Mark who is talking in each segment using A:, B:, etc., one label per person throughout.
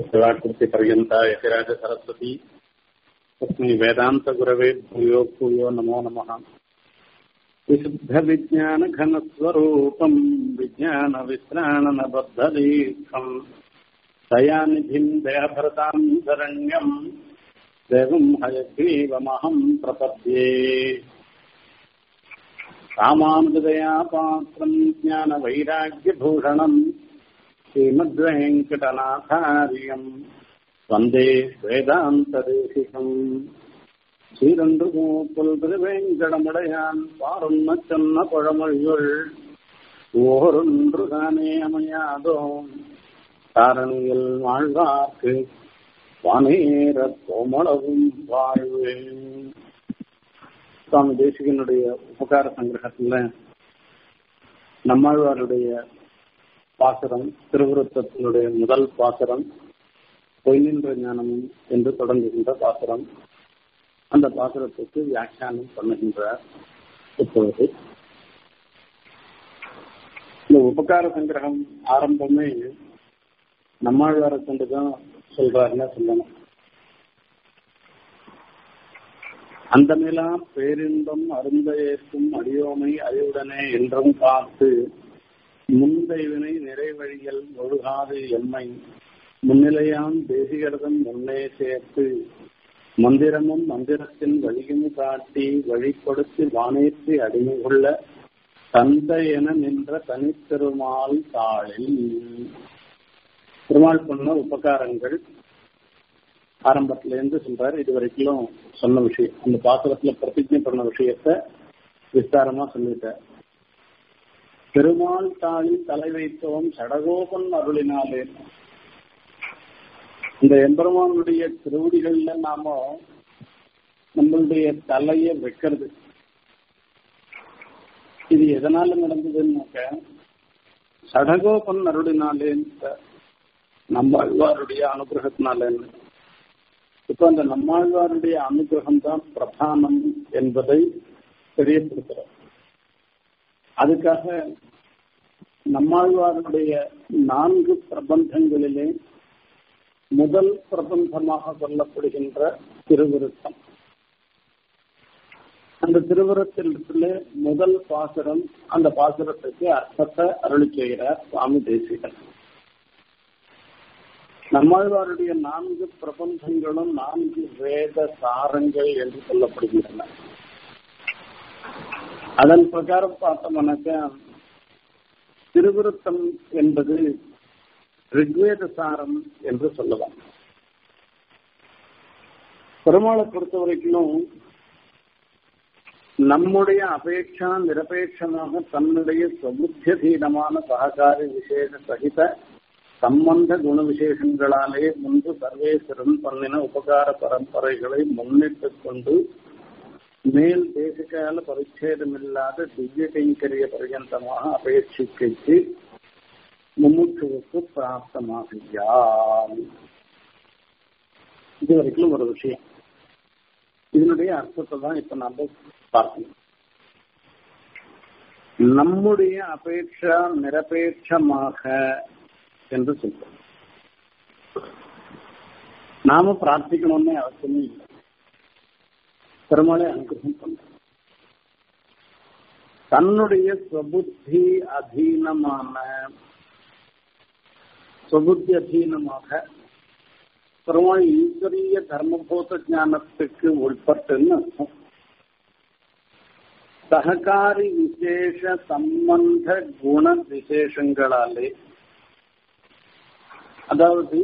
A: शिवाकृतिपर्यन्ता यतिराज सरस्वती तस्मै वेदान्तगुरवे भूयो भूयो नमो नमः विशुद्धविज्ञानघनस्वरूपम् विज्ञानविश्राणनबद्धदीक्षम् दयानिधिम् दयाभरताम् शरण्यम् देवम् हयग्रीवमहम् प्रपद्ये रामानुजदया पात्रम् ज्ञानवैराग्यभूषणम् श्रीमद्वेङ्कटनाथार्यम् वन्दे வேதாந்ததேசிகம் சீரன்று மூப்புல் திருவேங்கடமுடையான் பாருண்ண சொன்ன பழமொழியுள் ஓரொன்று தானே அமையாதோம் காரணியில் வாழ்வார்க்கு வானேர கோமளவும் வாழ்வே சுவாமி தேசிகனுடைய உபகார சங்கிரகத்துல நம்மாழ்வாருடைய பாசுரம் திருவுருத்தத்தினுடைய முதல் பாசுரம் பொய்நின்ற ஞானமும் என்று தொடங்குகின்ற பாசுரம் அந்த பாசுரத்துக்கு வியாக்கியானம் பண்ணுகின்றார் இப்பொழுது இந்த உபகார சங்கிரகம் ஆரம்பமே நம்மாழ்வாரை கொண்டுதான் சொல்றாருன்னு சொல்லணும் அந்த நிலா பேரின்பம் அருந்த ஏற்கும் அடியோமை அறிவுடனே என்றும் காத்து முந்தைவினை நிறைவழிகள் ஒழுகாது எம்மை முன்னிலையாம் தேசிகரதம் முன்னே சேர்த்து மந்திரமும் மந்திரத்தின் வழியும் காட்டி வழிப்படுத்தி வானேற்றி அடிமை கொள்ள தந்தை என நின்ற தனித்திருமால் தாளில் திருமால் பண்ண உபகாரங்கள் ஆரம்பத்திலேருந்து சொல்றாரு இது வரைக்கும் சொன்ன விஷயம் அந்த பாத்திரத்துல பிரதிஜை பண்ண விஷயத்த விஸ்தாரமா சொல்லிட்டார் பெருமாள் தாளில் தலை வைத்தோம் சடகோபன் அருளினாலே இந்த எம்பெருமானுடைய திருவடிகள்ல நாம நம்மளுடைய தலைய வைக்கிறது இது எதனால நடந்ததுன்னாக்க சடகோபன் அருளினாலே நம்மாழ்வாருடைய அனுகிரகத்தினாலேன்னு இப்ப அந்த நம்மாழ்வாருடைய அனுகிரகம் தான் பிரதானம் என்பதை தெரியப்படுத்துறோம் அதுக்காக நம்மாழ்வாருடைய நான்கு பிரபந்தங்களிலே முதல் பிரபந்தமாக சொல்லப்படுகின்ற திருவிருத்தம் அந்த திருவிருத்திலே முதல் பாசுரம் அந்த பாசுரத்துக்கு அர்த்தத்தை அருளி செய்கிறார் சுவாமி தேசிகன் நம்மாழ்வாருடைய நான்கு பிரபந்தங்களும் நான்கு வேத சாரங்கள் என்று சொல்லப்படுகின்றன அதன் பிரகாரம் பார்த்தோம்னாக்க திருவிருத்தம் என்பது ரிக்வேத சாரம் என்று சொல்லலாம் பெருமாளை பொறுத்த வரைக்கும் நம்முடைய அபேட்சா நிரபேட்சமாக தன்னுடைய சமுத்தியதீனமான சககாரி விசேஷ சகித சம்பந்த குண விசேஷங்களாலே முன்பு சர்வேஸ்வரன் பண்ணின உபகார பரம்பரைகளை முன்னிட்டுக் கொண்டு மேல் தேசிகால பரிச்சேதமில்லாத திவ்ய கைங்கரிய பர்யந்தமாக அபேட்சிக்கைக்கு மும்முற்றுவுக்கு பிராப்தமாகியான் இது வரைக்கும் ஒரு விஷயம் இதனுடைய அர்த்தத்தை தான் இப்ப நாம பார்க்கணும் நம்முடைய அபேட்சா நிரபேட்சமாக என்று சொல்றோம் நாம பிரார்த்திக்கணும்னு அவசியமே இல்லை பெருமாளை அனுகிரகம் பண்றோம் தன்னுடைய சுபுத்தி அதீனமான சுபுத்தி அதீனமாக பெருமாள் ஈஸ்வரிய தர்மபோத ஞானத்துக்கு உட்பட்டுன்னு அர்த்தம் சககாரி விசேஷ சம்பந்த குண விசேஷங்களாலே அதாவது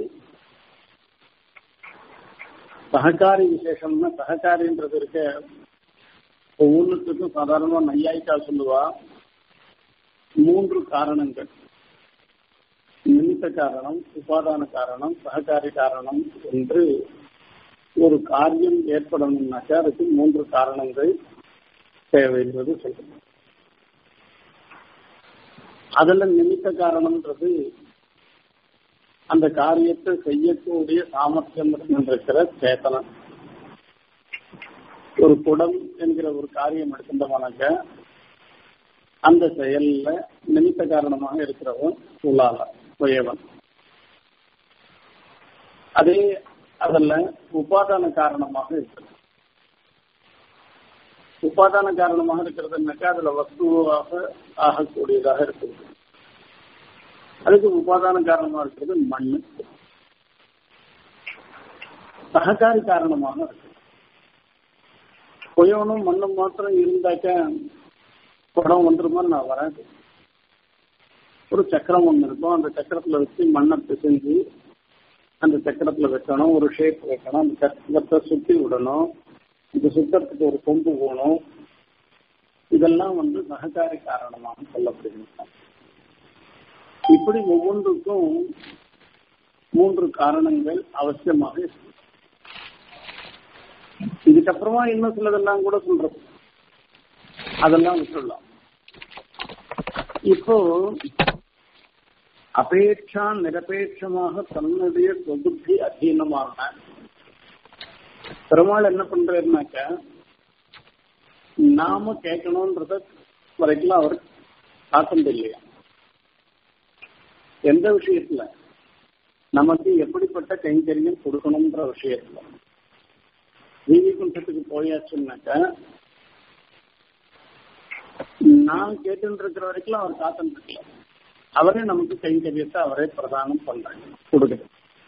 A: சககாரி விசேஷம்னா சககாரின்றது இருக்க ஒவ்வொன்றுத்துக்கும் சாதாரணமா நையாய்க்கா சொல்லுவா மூன்று காரணங்கள் நிமித்த காரணம் உபாதான காரணம் சககாரி காரணம் என்று ஒரு காரியம் ஏற்படணும்னாக்கா அதுக்கு மூன்று காரணங்கள் தேவை என்பது சொல்றோம் அதுல நிமித்த காரணம்ன்றது அந்த காரியத்தை செய்யக்கூடிய சாமர்த்தியம் இருக்கிற சேத்தனம் ஒரு குடம் என்கிற ஒரு காரியம் எடுக்கின்றவனாக்க அந்த செயல்ல நிமித்த காரணமாக இருக்கிறவன் உள்ளால உயவன் அதே அதில் உபாதான காரணமாக இருக்கிறது உபாதான காரணமாக இருக்கிறதுனாக்கா அதுல வஸ்துவாக ஆகக்கூடியதாக இருக்குது அதுக்கு உபாதான காரணமா இருக்கிறது மண்ணு சககாரி காரணமாக இருக்கு கொயவனும் மண்ணும் மாத்திரம் இருந்தாக்க குடம் வந்துருமா நான் வராது ஒரு சக்கரம் ஒன்று இருக்கும் அந்த சக்கரத்துல வச்சு மண்ணை பிசைஞ்சு அந்த சக்கரத்துல வைக்கணும் ஒரு ஷேப் வைக்கணும் அந்த சக்கரத்தை சுத்தி விடணும் இந்த சுத்தத்துக்கு ஒரு கொம்பு போகணும் இதெல்லாம் வந்து சககாரி காரணமாக சொல்லப்படுகின்றன இப்படி ஒவ்வொன்றுக்கும் மூன்று காரணங்கள் அவசியமாக இருக்கு இதுக்கப்புறமா இன்னும் சிலதெல்லாம் கூட சொல்றது அதெல்லாம் விட்டுடலாம் இப்போ அபேட்சா நிரபேட்சமாக தன்னுடைய சொகுத்தி அധീனமான பெருமாள் என்ன பண்றாருனாக்க நாம கேட்கணும்ன்றத வரைக்கும் அவர் காத்தது இல்லையா எந்த விஷயத்துல நமக்கு எப்படிப்பட்ட கைங்கரியம் கொடுக்கணும்ன்ற விஷயத்துல வீதி குண்டத்துக்கு போயாச்சுன்னாக்க நான் கேட்டு இருக்கிற வரைக்கும் அவர் காத்துட்டு இருக்கல அவரே நமக்கு கைங்கரியத்தை அவரே பிரதானம் பண்றாங்க கொடுக்குது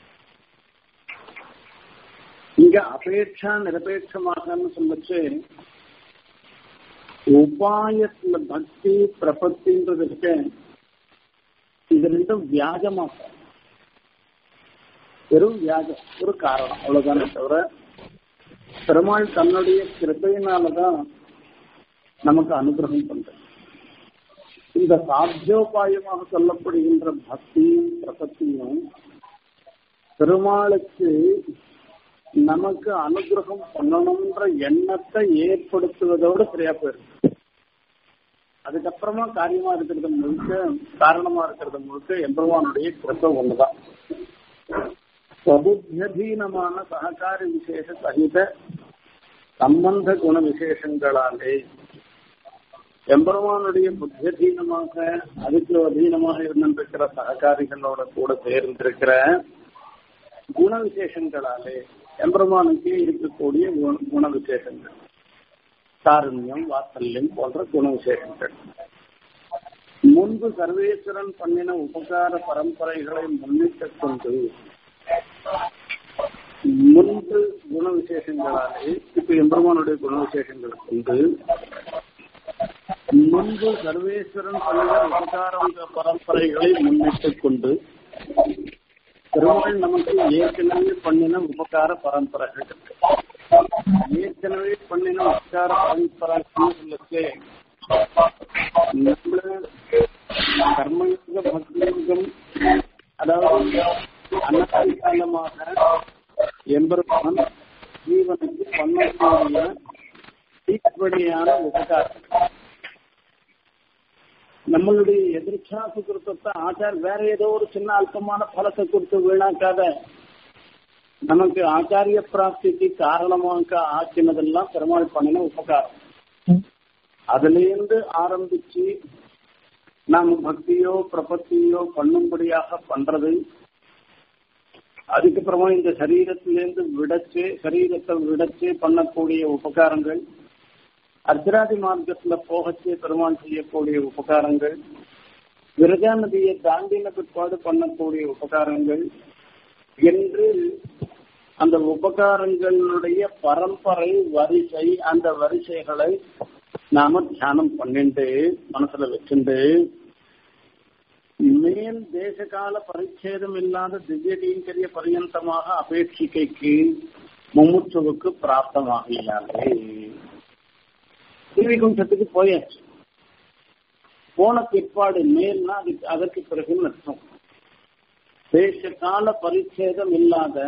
A: இங்க அபேட்சா நிரபேட்சமாகன்னு சொல்லச்சு உபாயத்துல பக்தி பிரபத்தின்றது இருக்கு இது ரெண்டும் வியாஜமாக வெறும் வியாஜம் ஒரு காரணம் அவ்வளவுதானே தவிர பெருமாள் தன்னுடைய கிருப்பையினாலதான் நமக்கு அனுகிரகம் பண்ற இந்த சாத்தியோபாயமாக சொல்லப்படுகின்ற பக்தியும் பிரபத்தியும் பெருமாளுக்கு நமக்கு அனுகிரகம் பண்ணணும்ன்ற எண்ணத்தை ஏற்படுத்துவதோடு சரியா போயிருக்கு அதுக்கப்புறமா காரியமா இருக்கிறது முழுக்க காரணமா இருக்கிறது முழுக்க எம்பெருமானுடைய கிருப்ப ஒண்ணுதான் பிரபுத்தியதீனமான சககாரி விசேஷ சகித சம்பந்த குண விசேஷங்களாலே எம்பெருமானுடைய புத்தியதீனமாக அதுக்கு அதீனமாக இருந்திருக்கிற சககாரிகளோட கூட சேர்ந்திருக்கிற குண விசேஷங்களாலே எம்பெருமானுக்கு இருக்கக்கூடிய குண விசேஷங்கள் காருண்யம் வாத்சல்யம் போன்ற குண விசேஷங்கள் முன்பு சர்வேஸ்வரன் பண்ணின உபகார பரம்பரைகளை முன்னிட்டுக் கொண்டு முன்பு குண விசேஷங்களாலே இப்ப எம்பெருமானுடைய குண விசேஷங்களை கொண்டு முன்பு சர்வேஸ்வரன் பண்ணின உபகார பரம்பரைகளை முன்னிட்டுக் கொண்டு பெருமாள் நமக்கு ஏற்கனவே பண்ணின உபகார பரம்பரைகள் ஏற்கனவே பண்ணின உபகார பரம்பரைகளுக்கு நம்மள கர்மயுக பக்தியுகம் அதாவது அன்னதான காலமாக எம்பெருமான் ஜீவனுக்கு பண்ணக்கூடிய தீப்படியான உபகாரம் நம்மளுடைய எதிர்ச்சா சுகிருத்தத்தை ஆச்சார் வேற ஏதோ ஒரு சின்ன அல்பமான பலத்தை கொடுத்து வீணாக்காத நமக்கு ஆச்சாரிய பிராப்திக்கு காரணமாக ஆக்கினதெல்லாம் பெருமாள் பண்ணின உபகாரம் அதுல இருந்து ஆரம்பிச்சு நாம் பக்தியோ பிரபத்தியோ பண்ணும்படியாக பண்றது அதுக்கப்புறமா இந்த சரீரத்திலேருந்து விடச்சு சரீரத்தை விடச்சு பண்ணக்கூடிய உபகாரங்கள் அர்த்தராதி மார்க்கத்துல போகச்சு பெருமாள் செய்யக்கூடிய உபகாரங்கள் விரஜா நதியை தாண்டின பிற்பாடு பண்ணக்கூடிய உபகாரங்கள் என்று அந்த உபகாரங்களுடைய பரம்பரை வரிசை அந்த வரிசைகளை நாம தியானம் பண்ணிண்டு மனசுல வச்சுண்டு மேல் தேசகால பரிச்சேதம் இல்லாத திவ்ய கைங்கரிய பரியந்தமாக அபேட்சிக்கைக்கு மும்முற்றுவுக்கு பிராப்தமாகியாலே ஸ்ரீவைகுண்டத்துக்கு போயாச்சு போன பிற்பாடு மேல்னா அதுக்கு அதற்கு பிறகு அர்த்தம் தேச கால பரிச்சேதம் இல்லாத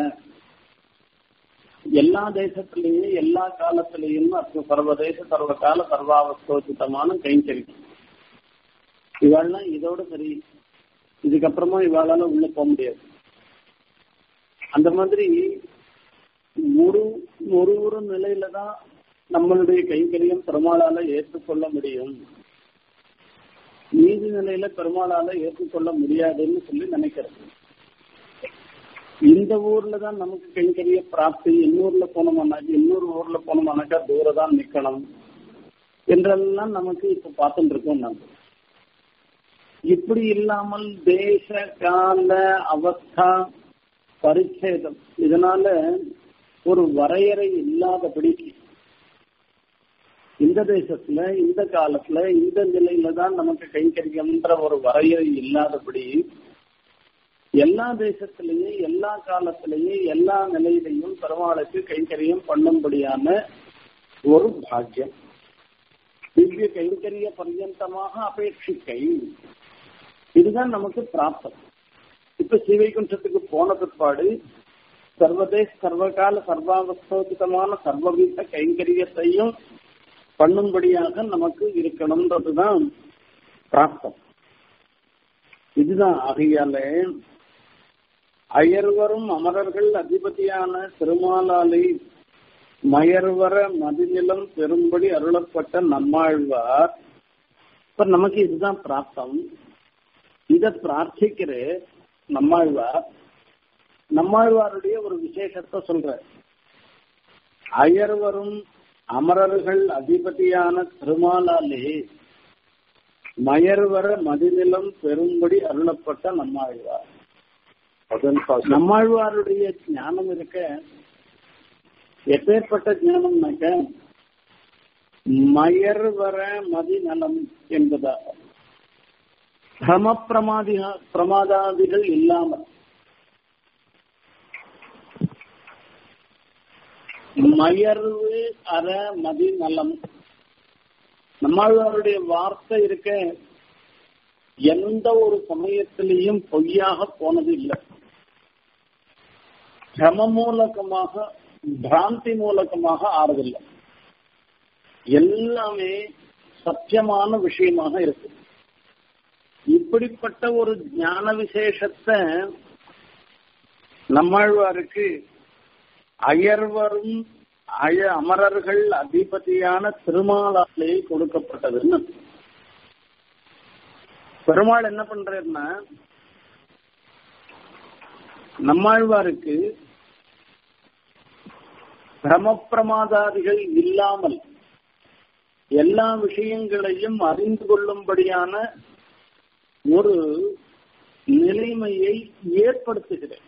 A: எல்லா தேசத்திலையும் எல்லா காலத்திலையும் அர்த்தம் சர்வதேச சர்வகால சர்வாவஸ்தோசிதமான கைங்கரியம் இவாள்லாம் இதோட சரி இதுக்கப்புறமா இவாளால உள்ள போக முடியாது அந்த மாதிரி ஒரு ஒரு ஒரு நிலையில தான் நம்மளுடைய கைங்கரியம் பெருமாளால ஏற்றுக்கொள்ள முடியும் நீதி நிலையில பெருமாளால ஏற்றுக்கொள்ள முடியாதுன்னு சொல்லி நினைக்கிறது இந்த ஊர்ல தான் நமக்கு கைங்கரிய பிராப்தி இன்னூர்ல போனோம்னாக்கா இன்னொரு ஊர்ல போனோம்னாக்கா தூரம் தான் நிக்கணும் என்றெல்லாம் நமக்கு இப்ப பார்த்துட்டு இருக்கோம் நம்ம இப்படி இல்லாமல் தேச கால அவஸ்தா பரிச்சேதம் இதனால ஒரு வரையறை இல்லாதபடி இந்த தேசத்துல இந்த காலத்துல இந்த நிலையில தான் நமக்கு கைங்கரியம்ன்ற ஒரு வரையறை இல்லாதபடி எல்லா தேசத்திலையும் எல்லா காலத்திலையும் எல்லா நிலையிலையும் பெருமாளுக்கு கைங்கரியம் பண்ணும்படியான ஒரு பாக்கியம் திவ்ய கைங்கரிய பர்யந்தமாக அபேட்சிக்கை இதுதான் நமக்கு பிராப்தம் இப்ப ஸ்ரீவைகுண்டத்துக்கு போன பிற்பாடு சர்வதேச சர்வகால சர்வாவஸ்தோசிதமான சர்வவித கைங்கரியத்தையும் பண்ணும்படியாக நமக்கு இருக்கணும்ன்றதுதான் பிராப்தம் இதுதான் ஆகையால அயர்வரும் அமரர்கள் அதிபதியான திருமாலாலை மயர்வர மதிநிலம் பெரும்படி அருளப்பட்ட நம்மாழ்வார் இப்ப நமக்கு இதுதான் பிராப்தம் இத பிரார்த்திக்கிற நம்மாழ்வார் நம்மாழ்வாருடைய ஒரு விசேஷத்தை சொல்ற அயர்வரும் அமரர்கள் அதிபதியான திருமாலாலே மயர்வர மதிநிலம் பெரும்படி அருளப்பட்ட நம்மாழ்வார் நம்மாழ்வாருடைய ஞானம் இருக்க எப்பேற்பட்ட ஞானம்னாக்க மயர்வர மதிநலம் என்பதாக பிரம பிரமாதி பிரமாதாதிகள் இல்லாமல் மயர்வு அற மதி நலம் நம்மளுடைய வார்த்தை இருக்க எந்த ஒரு சமயத்திலையும் பொய்யாக போனது இல்லை பிரம மூலகமாக பிராந்தி மூலகமாக ஆறதில்லை எல்லாமே சத்தியமான விஷயமாக இருக்கு இப்படிப்பட்ட ஒரு ஞான விசேஷத்தை நம்மாழ்வாருக்கு அயர்வரும் அய அமரர்கள் அதிபதியான திருமாலாலே கொடுக்கப்பட்டதுன்னு பெருமாள் என்ன பண்றாருன்னா நம்மாழ்வாருக்கு பிரமப்பிரமாதாதிகள் இல்லாமல் எல்லா விஷயங்களையும் அறிந்து கொள்ளும்படியான ஒரு நிலைமையை ஏற்படுத்துகிறேன்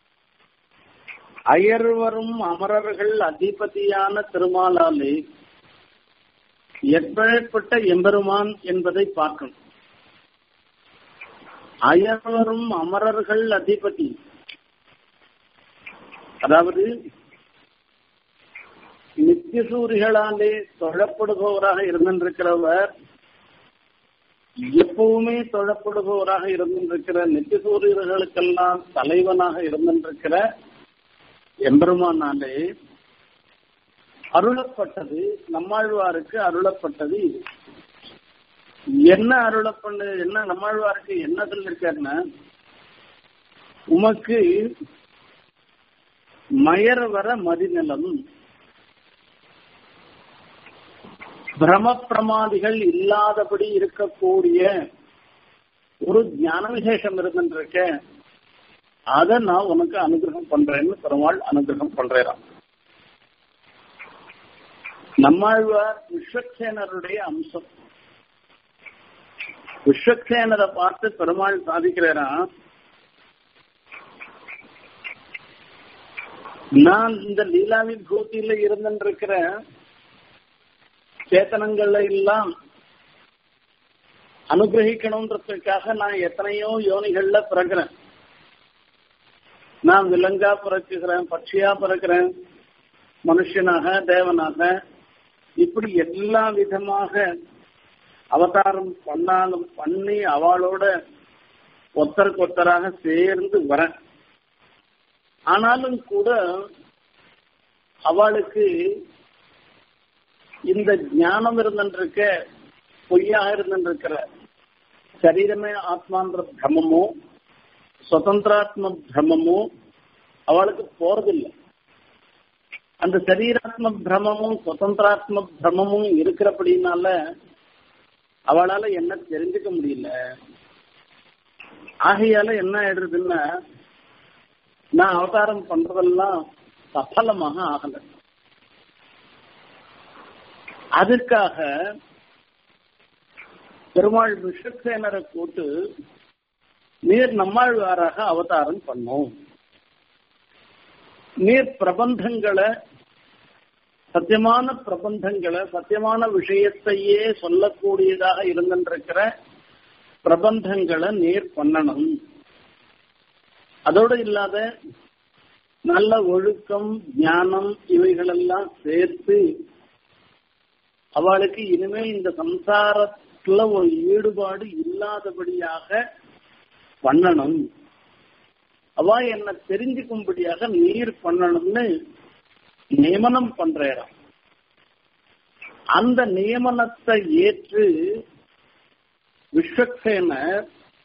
A: அயர்வரும் அமரர்கள் அதிபதியான திருமாலாலே எப்பேற்பட்ட எம்பெருமான் என்பதை பார்க்கணும் அயர்வரும் அமரர்கள் அதிபதி அதாவது நித்தியசூரிகளாலே தொழப்படுபவராக இருந்திருக்கிறவர் எப்பவுமே தொழப்படுபவராக இருந்திருக்கிற நித்தியசூரியர்களுக்கெல்லாம் தலைவனாக இருந்திருக்கிற எம்பெருமானாலே அருளப்பட்டது நம்மாழ்வாருக்கு அருளப்பட்டது இது என்ன அருளப்பண்ணு என்ன நம்மாழ்வாருக்கு என்ன சொல்லிருக்காருன்னா உமக்கு மயர் வர மதிநலம் பிரம பிரமாதிகள் இல்லாதபடி இருக்கக்கூடிய ஒரு ஞான விசேஷம் இருந்துருக்க அதை நான் உனக்கு அனுகிரகம் பண்றேன்னு பெருமாள் அனுகிரகம் பண்றான் நம்மாழ்வார் விஸ்வக்சேனருடைய அம்சம் விஸ்வக்சேனரை பார்த்து பெருமாள் சாதிக்கிறாராம் நான் இந்த லீலாவின் பூத்தியில இருந்திருக்கிற சேத்தனங்கள்ல எல்லாம் அனுகிரகிக்கணும்ன்றதுக்காக நான் எத்தனையோ யோனிகள்ல பிறக்கிறேன் நான் விலங்கா பிறக்குகிறேன் பட்சியா பிறக்கிறேன் மனுஷனாக தேவனாக இப்படி எல்லா விதமாக அவதாரம் பண்ணாலும் பண்ணி அவளோட ஒத்தருக்கு ஒத்தராக சேர்ந்து வரேன் ஆனாலும் கூட அவளுக்கு இந்த ஞானம் இருந்துருக்க பொய்யாக இருந்துருக்கிற சரீரமே ஆத்மான்ற பிரமமோ சுதந்திராத்ம பிரமமோ அவளுக்கு போறதில்லை அந்த சரீராத்ம பிரமமும் சுதந்திராத்ம பிரமமும் இருக்கிறபடினால அவளால என்ன தெரிஞ்சுக்க முடியல ஆகையால என்ன ஆயிடுறதுன்னா நான் அவதாரம் பண்றதெல்லாம் சஃலமாக ஆகல அதுக்காக பெருமாள் விஷசேனரை கூட்டு நீர் நம்மாழ்வாராக அவதாரம் பண்ணோம் நீர் பிரபந்தங்களை சத்தியமான பிரபந்தங்களை சத்தியமான விஷயத்தையே சொல்லக்கூடியதாக இருந்திருக்கிற பிரபந்தங்களை நீர் பண்ணணும் அதோடு இல்லாத நல்ல ஒழுக்கம் ஞானம் இவைகளெல்லாம் சேர்த்து அவளுக்கு இனிமே இந்த சம்சாரத்துல ஒரு ஈடுபாடு இல்லாதபடியாக பண்ணணும் அவ என்ன தெரிஞ்சுக்கும்படியாக நீர் பண்ணணும்னு நியமனம் பண்றாராம் அந்த நியமனத்தை ஏற்று விஸ்வக்சேனர்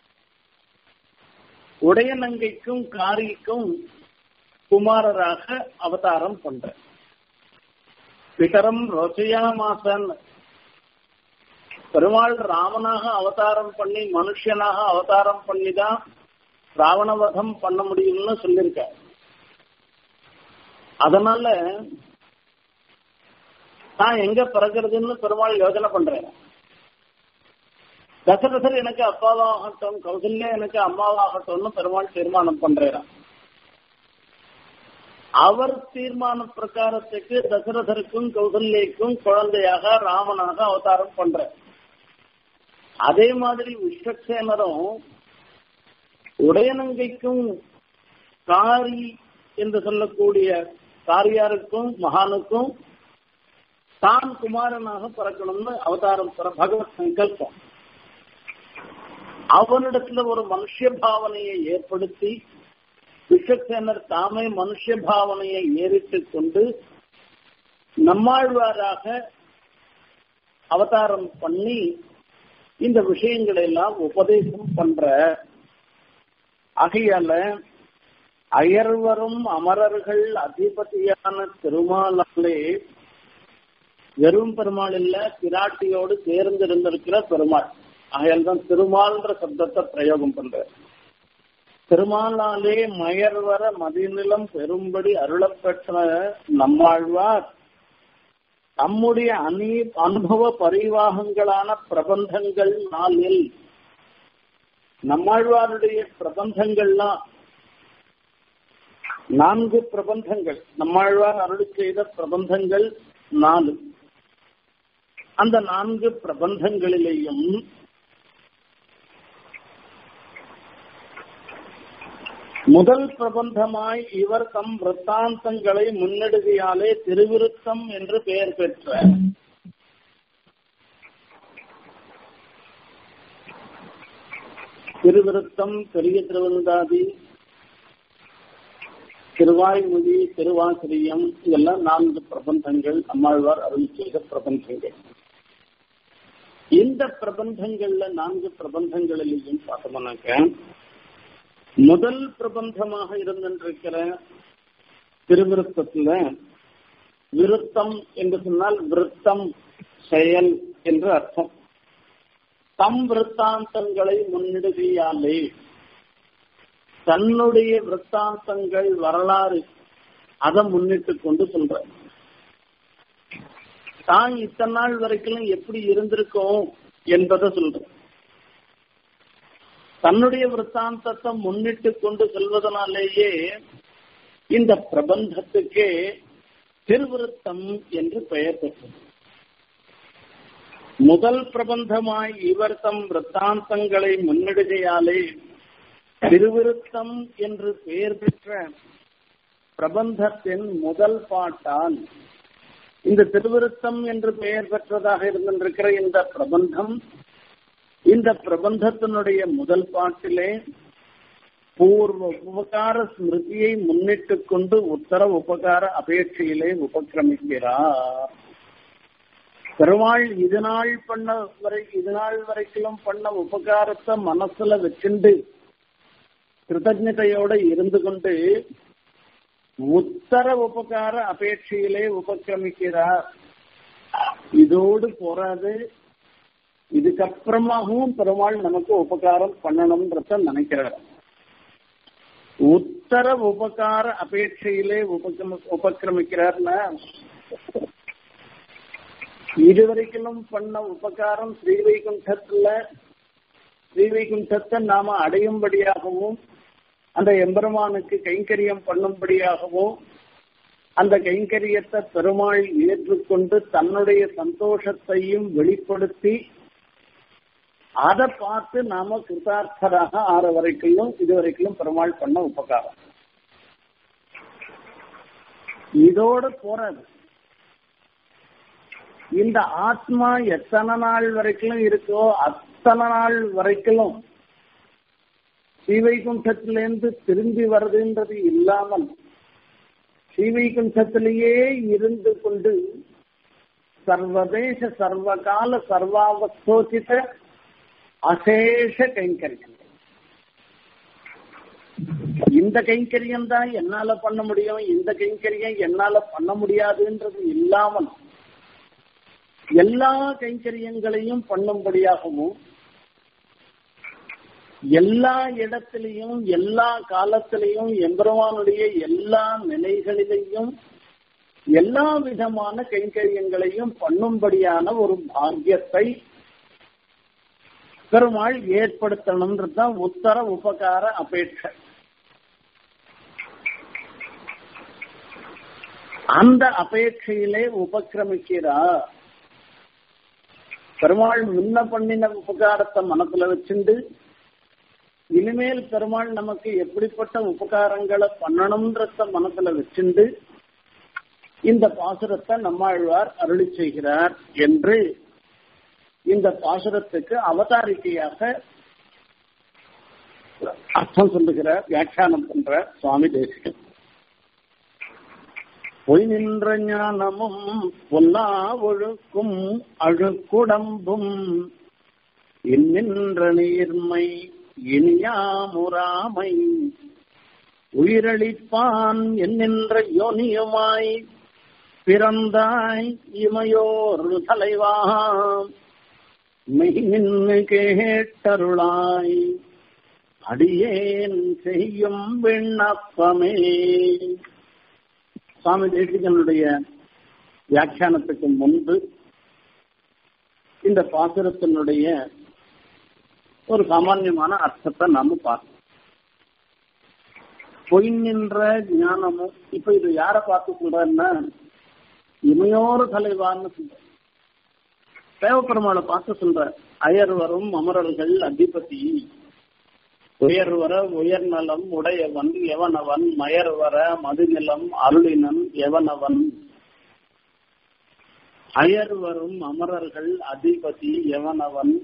A: உடையநங்கைக்கும் காரிக்கும் குமாரராக அவதாரம் பண்ற பிதரம் ரோசையாமாசன் பெருமாள் ராமனாக அவதாரம் பண்ணி மனுஷனாக அவதாரம் பண்ணிதான் ராவணவதம் பண்ண முடியும்னு சொல்லியிருக்க அதனால நான் எங்க பிறகுறதுன்னு பெருமாள் யோசனை பண்றேன் தசரதர் எனக்கு அப்பாவாகட்டும் கௌசல்யா எனக்கு அம்மாவாகட்டும்னு பெருமாள் தீர்மானம் பண்றாராம் அவர் தீர்மான பிரகாரத்துக்கு தசரதருக்கும் கௌசல்யக்கும் குழந்தையாக ராமனாக அவதாரம் பண்ற அதே மாதிரி விஸ்வக்சேனரும் உடையநங்கைக்கும் காரி என்று சொல்லக்கூடிய காரியாருக்கும் மகானுக்கும் தான் குமாரனாக பிறக்கணும்னு அவதாரம் பெற பகவத் சங்கல்பம் அவனிடத்துல ஒரு மனுஷ பாவனையை ஏற்படுத்தி விஸ்வசேனர் தாமே மனுஷ பாவனையை ஏறிட்டுக் கொண்டு நம்மாழ்வாராக அவதாரம் பண்ணி இந்த விஷயங்களை எல்லாம் உபதேசம் பண்ற ஆகையால அயர்வரும் அமரர்கள் அதிபதியான திருமாலே வெறும் பெருமாள் இல்ல பிராட்டியோடு சேர்ந்திருந்திருக்கிற பெருமாள் ஆகையால் தான் திருமால்ன்ற சப்தத்தை பிரயோகம் பண்ற திருமாலாலே மயர்வர மதிநிலம் பெரும்படி அருளப்பெற்ற நம்மாழ்வார் தம்முடைய அனி அனுபவ பரிவாகங்களான பிரபந்தங்கள் நாளில் நம்மாழ்வாருடைய பிரபந்தங்கள்லாம் நான்கு பிரபந்தங்கள் நம்மாழ்வார் அருள் செய்த பிரபந்தங்கள் நாலு அந்த நான்கு பிரபந்தங்களிலேயும் முதல் பிரபந்தமாய் இவர் தம் விற்த்தாந்தங்களை முன்னெடுகையாலே திருவிருத்தம் என்று பெயர் பெற்ற திருவிருத்தம் பெரிய திருவந்தாதி திருவாய்மொழி திருவாசிரியம் இதெல்லாம் நான்கு பிரபந்தங்கள் அம்மாழ்வார் அருள் செய்த பிரபந்தங்கள் இந்த பிரபந்தங்கள்ல நான்கு பிரபந்தங்களிலையும் பார்த்தோம்னாக்க முதல் பிரபந்தமாக இருந்திருக்கிற திருவிருத்தத்துல விருத்தம் என்று சொன்னால் விருத்தம் செயல் என்று அர்த்தம் தம் விற்த்தாந்தங்களை முன்னிடுகையாலே தன்னுடைய விற்த்தாந்தங்கள் வரலாறு அதை முன்னிட்டு கொண்டு சொல்ற தான் இத்தனை நாள் வரைக்கும் எப்படி இருந்திருக்கோம் என்பதை சொல்ற தன்னுடைய விற்த்தாந்தத்தை முன்னிட்டு கொண்டு செல்வதனாலேயே இந்த பிரபந்தத்துக்கே திருவிருத்தம் என்று பெயர் பெற்றது முதல் பிரபந்தமாய் இவர் தம் விற்த்தாந்தங்களை முன்னிடுகையாலே திருவிருத்தம் என்று பெயர் பெற்ற பிரபந்தத்தின் முதல் பாட்டால் இந்த திருவிருத்தம் என்று பெயர் பெற்றதாக இருந்திருக்கிற இந்த பிரபந்தம் இந்த பிரபந்தத்தினுடைய முதல் பாட்டிலே பூர்வ உபகார ஸ்மிருதியை முன்னிட்டு கொண்டு உத்தர உபகார அபேட்சையிலே உபக்கிரமிக்கிறார் பெருமாள் இது நாள் பண்ண வரை இது நாள் வரைக்கும் பண்ண உபகாரத்தை மனசுல வச்சுண்டு கிருதஜதையோட இருந்து கொண்டு உத்தர உபகார அபேட்சையிலே உபக்கிரமிக்கிறார் இதோடு போறாது இதுக்கப்புறமாகவும் பெருமாள் நமக்கு உபகாரம் பண்ணணும்ன்றத நினைக்கிறார் உத்தர உபகார அபேட்சையிலே உபக்ரம உபக்கிரமிக்கிறார்னா இதுவரைக்கும் பண்ண உபகாரம் ஸ்ரீவைகுண்டத்துல ஸ்ரீவைகுண்டத்தை நாம அடையும்படியாகவும் அந்த எம்பெருமானுக்கு கைங்கரியம் பண்ணும்படியாகவும் அந்த கைங்கரியத்தை பெருமாள் ஏற்றுக்கொண்டு தன்னுடைய சந்தோஷத்தையும் வெளிப்படுத்தி அதை பார்த்து நாம கிருதார்த்தராக ஆற வரைக்கும் இது வரைக்கும் பெருமாள் பண்ண உபகாரம் இதோட போறது இந்த ஆத்மா எத்தனை நாள் வரைக்கும் இருக்கோ அத்தனை நாள் வரைக்கும் ஸ்ரீவைகுண்டத்திலிருந்து திரும்பி வருதுன்றது இல்லாமல் ஸ்ரீவைகுண்டத்திலேயே இருந்து கொண்டு சர்வதேச சர்வகால சர்வாவஸ்தோசித அசேஷ கைங்கரியம் இந்த கைங்கரியம் தான் என்னால பண்ண முடியும் இந்த கைங்கரியம் என்னால பண்ண முடியாதுன்றது இல்லாமல் எல்லா கைங்கரியங்களையும் பண்ணும்படியாகவும் எல்லா இடத்திலையும் எல்லா காலத்திலையும் எம்பெருமானுடைய எல்லா நிலைகளிலையும் எல்லா விதமான கைங்கரியங்களையும் பண்ணும்படியான ஒரு பாக்கியத்தை பெருமாள் ஏற்படுத்தணும்ன்றது தான் உத்தர உபகார அபேட்சை அந்த அபேட்சையிலே உபக்கிரமிக்கிறார் பெருமாள் முன்ன பண்ணின உபகாரத்தை மனசுல வச்சுண்டு இனிமேல் பெருமாள் நமக்கு எப்படிப்பட்ட உபகாரங்களை பண்ணணும்ன்றத மனசுல வச்சுண்டு இந்த பாசுரத்தை நம்மாழ்வார் அருளி செய்கிறார் என்று இந்த பாசுரத்துக்கு அவதாரிக்கையாக அர்த்தம் சொல்லுகிறார் வியாக்கியானம் பண்ற சுவாமி தேசிகன் பொய் நின்ற ஞானமும் பொல்லா ஒழுக்கும் அழுக்குடம்பும் இன்னின்ற நீர்மை இனியாமுராமை உயிரளிப்பான் என்னென்ற யோனியுமாய் பிறந்தாய் இமையோர் தலைவாம் மெய்மின்னு கேட்டருளாய் அடியேன் செய்யும் விண்ணப்பமே சுவாமி தேசிகனுடைய வியாக்கியானத்துக்கு முன்பு இந்த பாசுரத்தினுடைய ஒரு சாமான்யமான அர்த்தத்தை நாம பார்க்கணும் பொய் நின்ற ஞானமும் இப்ப இது யார பார்த்து சொல்றன்னா இமையோரு தலைவான்னு சொல்ற தேவப்பெருமாளை பார்த்து சொல்ற அயர் வரும் அமரர்கள் அதிபதி உயர் வர உயர் நலம் உடையவன் எவனவன் மயர் வர மதுநிலம் அருளினன் எவனவன் அயர் வரும் அமரர்கள் அதிபதி எவனவன்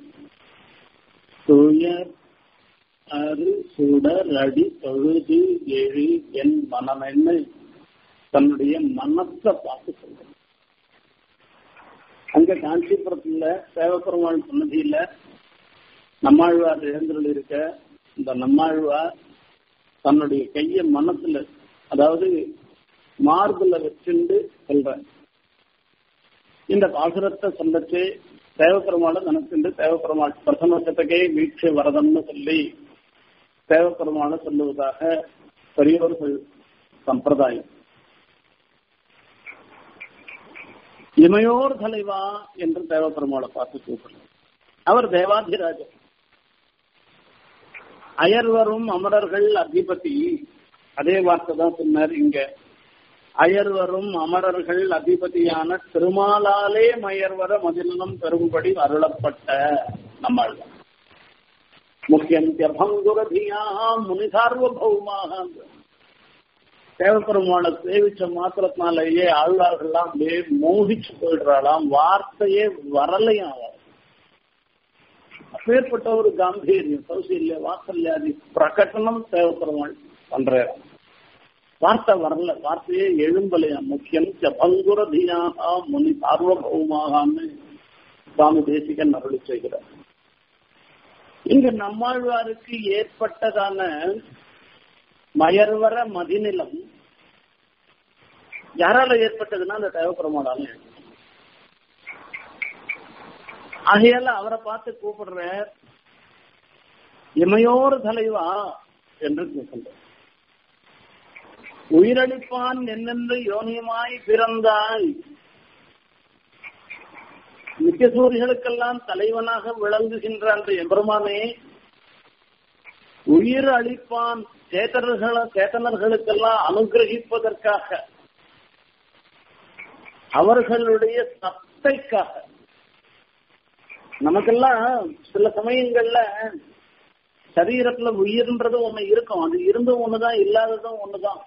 A: துயர் அரு சுடர் அடி தொழுது எழு என் மனமென்னு தன்னுடைய மனத்தை பார்த்து சொல்ற அங்க காஞ்சிபுரத்துல சேவப்பெருமாள் சன்னதியில நம்மாழ்வார் எழுந்தருள் இருக்க இந்த நம்மாழ்வார் தன்னுடைய கைய மனசுல அதாவது மார்புல வச்சுண்டு சொல்ற இந்த பாசுரத்தை சொல்லச்சு தேவப்பெருமாளை நினைச்சுண்டு தேவப்பெருமாள் பிரசன்னத்துக்கே வீழ்ச்சி வரதம்னு சொல்லி தேவப்பெருமாளை சொல்லுவதாக பெரியோர்கள் சம்பிரதாயம் இமையோர் தலைவா என்று தேவப்பெருமாளை பார்த்து கூப்பிடுறார் அவர் தேவாதிராஜர் அயர்வரும் அமரர்கள் அதிபதி அதே வார்த்தை தான் சொன்னார் இங்க அயர்வரும் அமரர்கள் அதிபதியான திருமாலாலே மயர்வர மதிலம் பெரும்படி அருளப்பட்ட நம்மாள் முக்கியந்தியபங்குரதியா முனிசார்வபௌமாக தேவப்பெருமாளை சேவிச்ச மாத்திரத்தினாலேயே ஆழ்வார்கள்லாம் அப்படியே மோகிச்சு போயிடுறாளாம் வார்த்தையே வரலையும் அவர் அப்பேற்பட்ட ஒரு காம்பீரியம் கௌசல்ய வாத்சல்யாதி பிரகடனம் தேவப்பெருமாள் பண்ற வார்த்தை வரல வார்த்தையே எழும்பலையா முக்கியம் ஜபங்குரதியாக முனி சார்வபௌமாகான்னு சுவாமி தேசிகன் அருளி செய்கிறார் இங்க நம்மாழ்வாருக்கு ஏற்பட்டதான மயர்வர மதிநிலம் யாரால ஏற்பட்டதுன்னா அந்த தேவப்பெருமாளால ஆகையால அவரை பார்த்து கூப்பிடுற இமையோர் தலைவா என்று சொல்ற உயிரளிப்பான் என்னென்று யோனியமாய் பிறந்தாய் நித்தியசூரிகளுக்கெல்லாம் தலைவனாக விளங்குகின்ற அந்த எம்பெருமானே உயிர் அளிப்பான் சேத்தனர்கள சேத்தனர்களுக்கெல்லாம் அனுகிரகிப்பதற்காக அவர்களுடைய சத்தைக்காக நமக்கெல்லாம் சில சமயங்கள்ல சரீரத்துல உயிர்ன்றது ஒண்ணு இருக்கும் அது இருந்தும் ஒண்ணுதான் இல்லாததும் ஒண்ணுதான்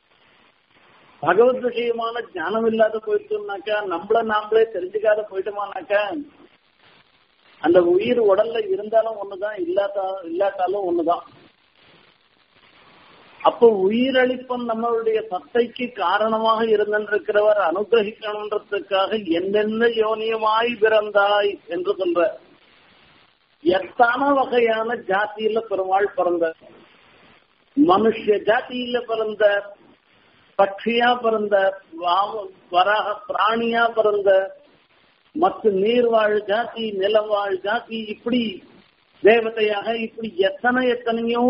A: பகவத் விஷயமான ஞானம் இல்லாத போயிட்டோம்னாக்கா நம்மள நாமளே தெரிஞ்சுக்காத போயிட்டோமானாக்கா அந்த உயிர் உடல்ல இருந்தாலும் ஒண்ணுதான் இல்லாதா இல்லாட்டாலும் ஒண்ணுதான் அப்போ உயிரளிப்பன் நம்மளுடைய சத்தைக்கு காரணமாக இருந்திருக்கிறவர் அனுகிரகிக்கணுன்றதுக்காக என்னென்ன யோனியமாய் பிறந்தாய் என்று சொல்ற எத்தனை வகையான ஜாதியில பெருமாள் பிறந்த மனுஷ ஜாதியில பிறந்த பட்சியா பிறந்த வராக பிராணியா பிறந்த மற்ற நீர்வாழ் ஜாதி நிலவாழ் ஜாதி இப்படி தேவதையாக இப்படி எத்தனை எத்தனையோ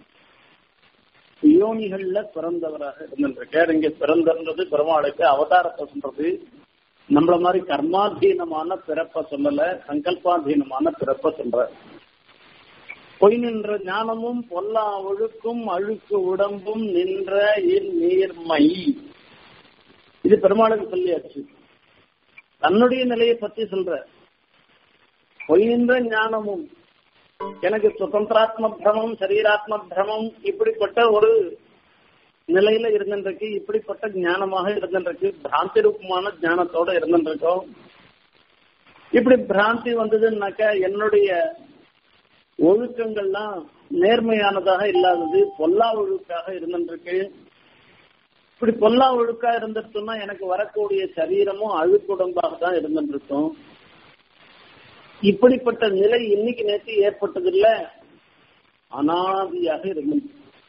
A: யோனிகள்ல பிறந்தவராக இருந்திருக்கார் இங்க பிறந்தன்றது பெருமாளுக்கு அவதாரத்தை சொல்றது நம்மள மாதிரி கர்மாதீனமான பிறப்ப சொல்லல சங்கல்பாதீனமான பிறப்ப சொல்ற பொய் நின்ற ஞானமும் பொல்லா ஒழுக்கும் அழுக்கு உடம்பும் நின்ற நீர்மை இது பெருமாளுக்கு சொல்லியாச்சு தன்னுடைய நிலையை பத்தி சொல்ற பொய் நின்ற ஞானமும் எனக்கு சுதந்திராத்ம பிரமம் சரீராத்ம பிரமம் இப்படிப்பட்ட ஒரு நிலையில இருந்திருக்கு இப்படிப்பட்ட ஞானமாக இருந்திருக்கு பிராந்தி ரூபமான ஞானத்தோட இருந்திருக்கோம் இப்படி பிராந்தி வந்ததுன்னாக்கா என்னுடைய ஒழுக்கங்கள்லாம் நேர்மையானதாக இல்லாதது பொல்லா ஒழுக்காக இருந்திருக்கு இப்படி பொல்லா ஒழுக்கா இருந்துட்டோம்னா எனக்கு வரக்கூடிய சரீரமும் அழுக்குடம்பாக தான் இருந்துருக்கும் இப்படிப்பட்ட நிலை இன்னைக்கு நேற்று ஏற்பட்டதில்ல அனாதியாக இருந்தது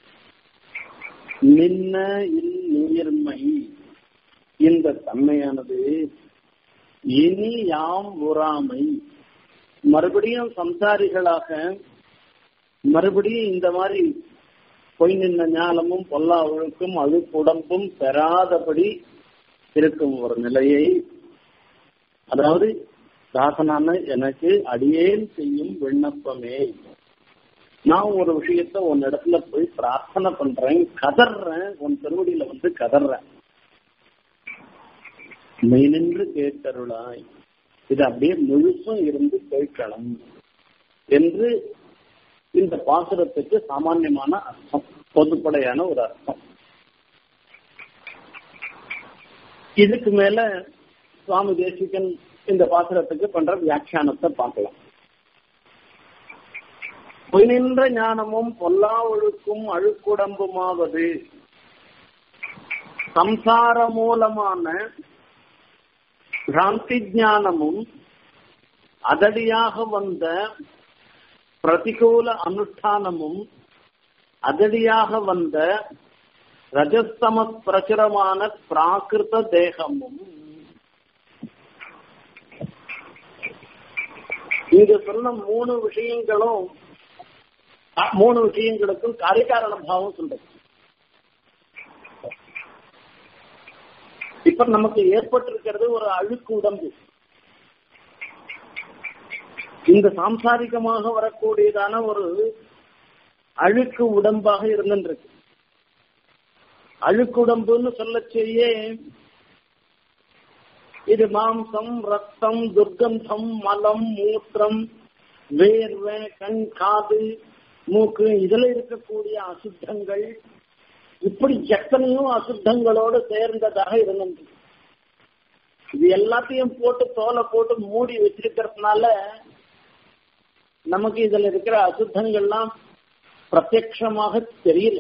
A: நின்ன நீர்மை இந்த தன்மையானது இனி யாம் உறாமை மறுபடியும் சம்சாரிகளாக மறுபடியும் இந்த மாதிரி பொய் நின்ன ஞானமும் பொல்லா ஒழுக்கும் அழுக்குடம்பும் பெறாதபடி இருக்கும் ஒரு நிலையை அதாவது தாசனான எனக்கு அடியேன் செய்யும் விண்ணப்பமே நான் ஒரு விஷயத்த உன் இடத்துல போய் பிரார்த்தனை பண்றேன் கதறேன் உன் திருவடியில வந்து கதறேன் மெய்நின்று கேட்டருளாய் இது அப்படியே முழுசும் இருந்து கேட்கணும் என்று இந்த பாசுரத்துக்கு சாமான்யமான அர்த்தம் பொதுப்படையான ஒரு அர்த்தம் இதுக்கு மேல சுவாமி தேசிகன் இந்த பாசுரத்துக்கு பண்ற வியாக்கியானத்தை பார்க்கலாம் பொய்நின்ற ஞானமும் பொல்லா ஒழுக்கும் அழுக்குடம்புமாவது சம்சார மூலமான பிராந்தி ஞானமும் அதடியாக வந்த பிரதிகூல அனுஷ்டானமும் அதடியாக வந்த ரஜஸ்தம பிரசுரமான பிராகிருத தேகமும் இங்க சொன்ன மூணு விஷயங்களும் மூணு விஷயங்களுக்கும் காரிகாரண பாவம் சொல்றது இப்ப நமக்கு ஏற்பட்டிருக்கிறது ஒரு அழுக்கு உடம்பு இந்த சாம்சாரிகமாக வரக்கூடியதான ஒரு அழுக்கு உடம்பாக இருந்துருக்கு அழுக்குடம்புன்னு சொல்ல செய்ய இது மாம்சம் ரத்தம் துர்கந்தம் மலம் மூத்திரம் வேர்வை கண் காது மூக்கு இதுல இருக்கக்கூடிய அசுத்தங்கள் இப்படி எத்தனையோ அசுத்தங்களோடு சேர்ந்ததாக இருந்தது இது எல்லாத்தையும் போட்டு தோலை போட்டு மூடி வச்சிருக்கிறதுனால நமக்கு இதுல இருக்கிற அசுத்தங்கள்லாம் பிரத்யட்சமாக தெரியல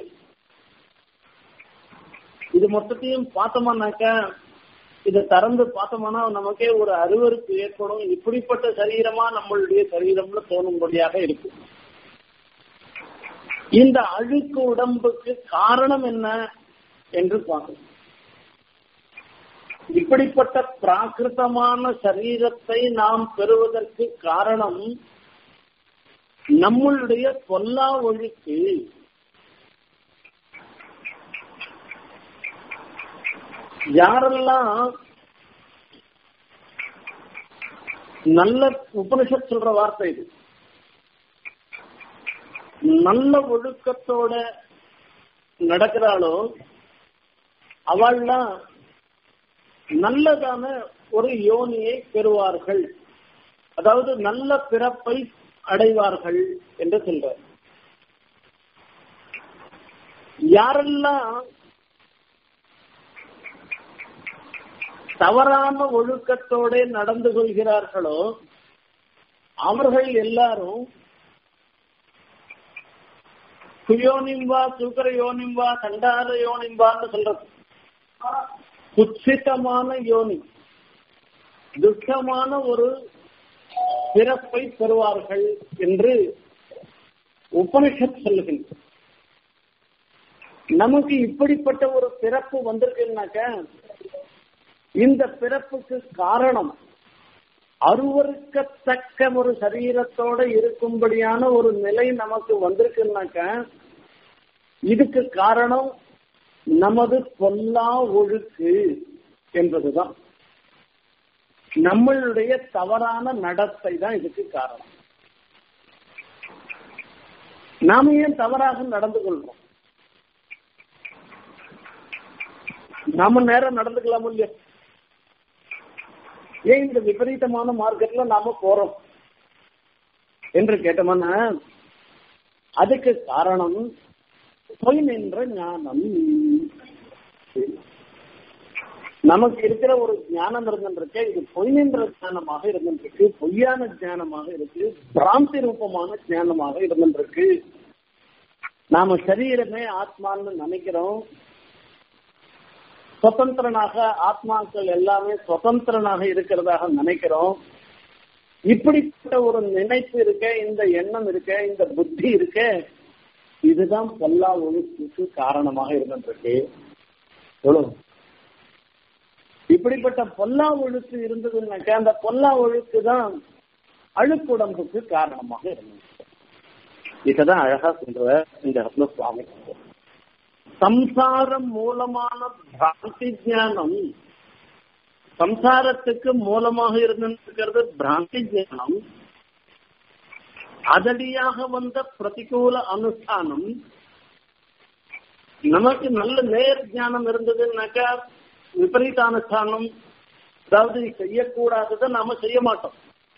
A: இது மொத்தத்தையும் பார்த்தோம்னாக்க இதை திறந்து பார்த்தோம்னா நமக்கே ஒரு அருவருக்கு ஏற்படும் இப்படிப்பட்ட சரீரமா நம்மளுடைய சரீரம்னு தோணும்படியாக இருக்கு இந்த அழுக்கு உடம்புக்கு காரணம் என்ன என்று பார்க்கணும் இப்படிப்பட்ட பிராகிருத்தமான சரீரத்தை நாம் பெறுவதற்கு காரணம் நம்மளுடைய பொல்லா ஒழுக்கு யாரெல்லாம் நல்ல உபனிஷத் சொல்ற வார்த்தை இது நல்ல ஒழுக்கத்தோட நடக்கிறாளோ அவள்லாம் நல்லதான ஒரு யோனியை பெறுவார்கள் அதாவது நல்ல பிறப்பை அடைவார்கள் என்று சொல்ற யாரெல்லாம் தவறான ஒழுக்கத்தோட நடந்து கொள்கிறார்களோ அவர்கள் எல்லாரும் சுயோனிம்பா சூக்கர யோனிம்பா கண்டார யோனிம்பான்னு சொல்றது குச்சிதமான யோனி துஷ்டமான ஒரு பிறப்பை பெறுவார்கள் என்று உபனிஷத் சொல்லுகின்ற நமக்கு இப்படிப்பட்ட ஒரு பிறப்பு வந்திருக்குன்னாக்க இந்த பிறப்புக்கு காரணம் அருவருக்கத்தக்க ஒரு சரீரத்தோட இருக்கும்படியான ஒரு நிலை நமக்கு வந்திருக்குன்னாக்க இதுக்கு காரணம் நமது பொல்லா ஒழுக்கு என்பதுதான் நம்மளுடைய தவறான நடத்தை தான் இதுக்கு காரணம் நாம ஏன் தவறாக நடந்து கொள்றோம் நாம நேரம் நடந்துக்கலாம் இல்லையா ஏன் இந்த விபரீதமான மார்க்கெட்ல நாம போறோம் என்று கேட்டோம்னா அதுக்கு காரணம் பொய் நின்ற ஞானம் நமக்கு இருக்கிற ஒரு ஞானம் இருந்துருக்கு இது பொய் நின்ற ஞானமாக இருந்துருக்கு பொய்யான ஞானமாக இருக்கு பிராந்தி ரூபமான ஞானமாக இருந்துருக்கு நாம சரீரமே ஆத்மான்னு நினைக்கிறோம் சுதந்திரனாக ஆத்மாக்கள் எல்லாமே சுதந்திரனாக இருக்கிறதாக நினைக்கிறோம் இப்படிப்பட்ட ஒரு நினைப்பு இருக்க இந்த எண்ணம் இருக்க இந்த புத்தி இருக்க இதுதான் பொல்லா ஒழுக்குக்கு காரணமாக இருந்திருக்கு எவ்வளவு இப்படிப்பட்ட பொல்லா ஒழுக்கு இருந்ததுன்னாக்க அந்த பொல்லா ஒழுக்கு தான் அழுக்குடம்புக்கு காரணமாக இருந்தது இதான் அழகா சொல்ற இந்த இடத்துல சுவாமி சம்சாரம் மூலமான பிராந்தி ஞானம் சம்சாரத்துக்கு மூலமாக இருந்திருக்கிறது பிராந்தி ஞானம் அதடியாக வந்த பிரதிகூல அனுஷ்டானம் நமக்கு நல்ல நேர் ஞானம் இருந்ததுன்னாக்கா விபரீத அனுஷ்டானம் அதாவது செய்யக்கூடாததை நாம செய்ய மாட்டோம்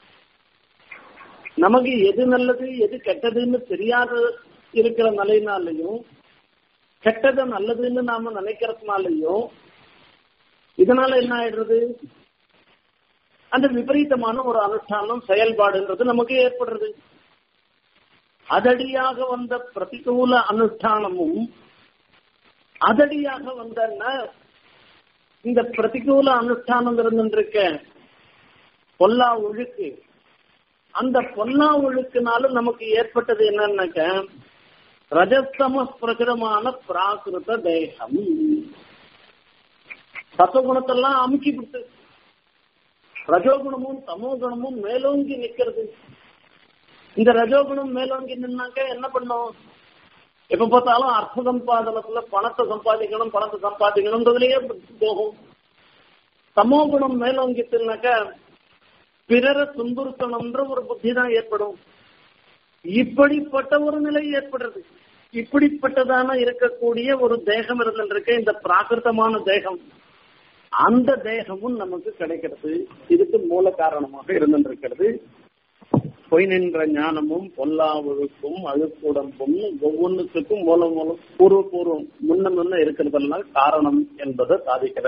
A: நமக்கு எது நல்லது எது கெட்டதுன்னு தெரியாத இருக்கிற நிலையினாலையும் கெட்டதை நல்லதுன்னு நாம நினைக்கிறதுனாலையும் இதனால என்ன ஆயிடுறது அந்த விபரீதமான ஒரு அனுஷ்டானம் செயல்பாடுன்றது நமக்கு ஏற்படுறது அதடியாக வந்த பிரதிகூல அனுஷ்டானமும் அதடியாக வந்தன்னா இந்த பிரதிகூல அனுஷ்டானம் இருந்துருக்க பொல்லா ஒழுக்கு அந்த பொல்லா ஒழுக்குனால நமக்கு ஏற்பட்டது என்னன்னாக்க ரஜஸ்தம பிரகரமான பிராகிருத தேகம் சத்துவகுணத்தெல்லாம் அமுக்கி விட்டு ரஜோகுணமும் தமோ குணமும் மேலோங்கி நிக்கிறது இந்த ரஜோகுணம் மேலோங்கி நின்னாக்க என்ன பண்ணும் எப்ப பார்த்தாலும் அர்த்த சம்பாதனத்துல பணத்தை சம்பாதிக்கணும் பணத்தை சம்பாதிக்கணும்ன்றதுலயே போகும் தமோ குணம் மேலோங்கிட்டுனாக்க பிறரை துன்புறுத்தணும்ன்ற ஒரு புத்தி தான் ஏற்படும் இப்படிப்பட்ட ஒரு நிலை ஏற்படுறது இப்படிப்பட்டதான இருக்கக்கூடிய ஒரு தேகம் இருந்திருக்க இந்த பிராகிருத்தமான தேகம் அந்த தேகமும் நமக்கு கிடைக்கிறது இதுக்கு மூல காரணமாக இருந்திருக்கிறது பொய் நின்ற ஞானமும் பொல்லா ஒழுக்கும் அழுக்குடம்பும் ஒவ்வொன்றுக்கும் மூலம் மூலம் பூர்வ பூர்வம் முன்ன முன்ன இருக்கிறதெல்லாம் காரணம் என்பதை சாதிக்கிற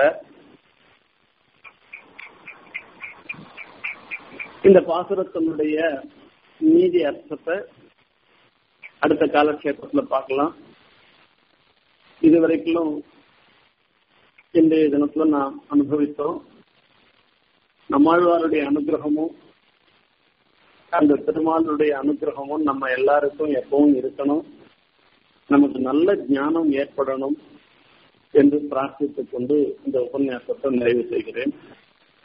A: இந்த பாசுரத்தினுடைய நீதி அர்த்தத்தை அடுத்த காலக்ஷேபத்துல பார்க்கலாம் இதுவரைக்கும் இன்றைய தினத்துல நாம் அனுபவித்தோம் நம்மாழ்வாருடைய அனுகிரகமும் அந்த பெருமாளுடைய அனுகிரகமும் நம்ம எல்லாருக்கும் எப்பவும் இருக்கணும் நமக்கு நல்ல ஞானம் ஏற்படணும் என்று பிரார்த்தித்துக் கொண்டு இந்த உபன்யாசத்தை நிறைவு செய்கிறேன்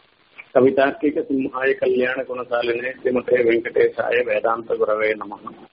A: கவிதார்க்கிக சிம்ஹாய கல்யாண குணசாலினே ஸ்ரீமதே வெங்கடேசாய வேதாந்த குரவே நமகம்